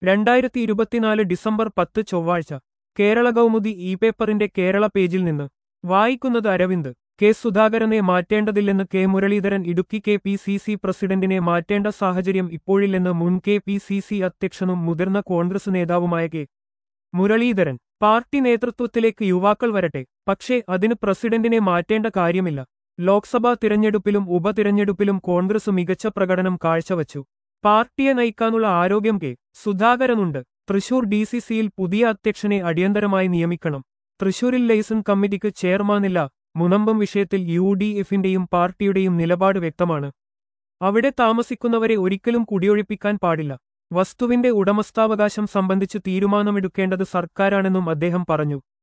രണ്ടായിരത്തി ഇരുപത്തിനാല് ഡിസംബർ പത്ത് ചൊവ്വാഴ്ച കേരള കൗമുദി ഇ പേപ്പറിന്റെ കേരള പേജിൽ നിന്ന് വായിക്കുന്നത് അരവിന്ദ് കെ സുധാകരനെ മാറ്റേണ്ടതില്ലെന്ന് K Muraleedharan Idukki K P C C പ്രസിഡന്റിനെ മാറ്റേണ്ട സാഹചര്യം ഇപ്പോഴില്ലെന്ന് മുൻ കെ പി സി സി അധ്യക്ഷനും മുതിർന്ന കോൺഗ്രസ് നേതാവുമായ കെ മുരളീധരൻ പാർട്ടി നേതൃത്വത്തിലേക്ക് യുവാക്കൾ വരട്ടെ പക്ഷേ അതിന് പ്രസിഡന്റിനെ മാറ്റേണ്ട കാര്യമില്ല ലോക്സഭാ തിരഞ്ഞെടുപ്പിലും ഉപതിരഞ്ഞെടുപ്പിലും കോൺഗ്രസ് മികച്ച പ്രകടനം കാഴ്ചവച്ചു പാർട്ടിയെ നയിക്കാനുള്ള ആരോഗ്യം കെ സുധാകരനുണ്ട് തൃശൂർ ഡി സി സിയിൽ പുതിയ അധ്യക്ഷനെ അടിയന്തരമായി നിയമിക്കണം തൃശൂരിൽ ലൈസൺ കമ്മിറ്റിക്ക് ചെയർമാനില്ല മുനമ്പം വിഷയത്തിൽ യു ഡി എഫിന്റെയും പാർട്ടിയുടെയും നിലപാട് വ്യക്തമാണ് അവിടെ താമസിക്കുന്നവരെ ഒരിക്കലും കുടിയൊഴിപ്പിക്കാൻ പാടില്ല വസ്തുവിന്റെ ഉടമസ്ഥാവകാശം സംബന്ധിച്ച് തീരുമാനമെടുക്കേണ്ടത് സർക്കാരാണെന്നും അദ്ദേഹം പറഞ്ഞു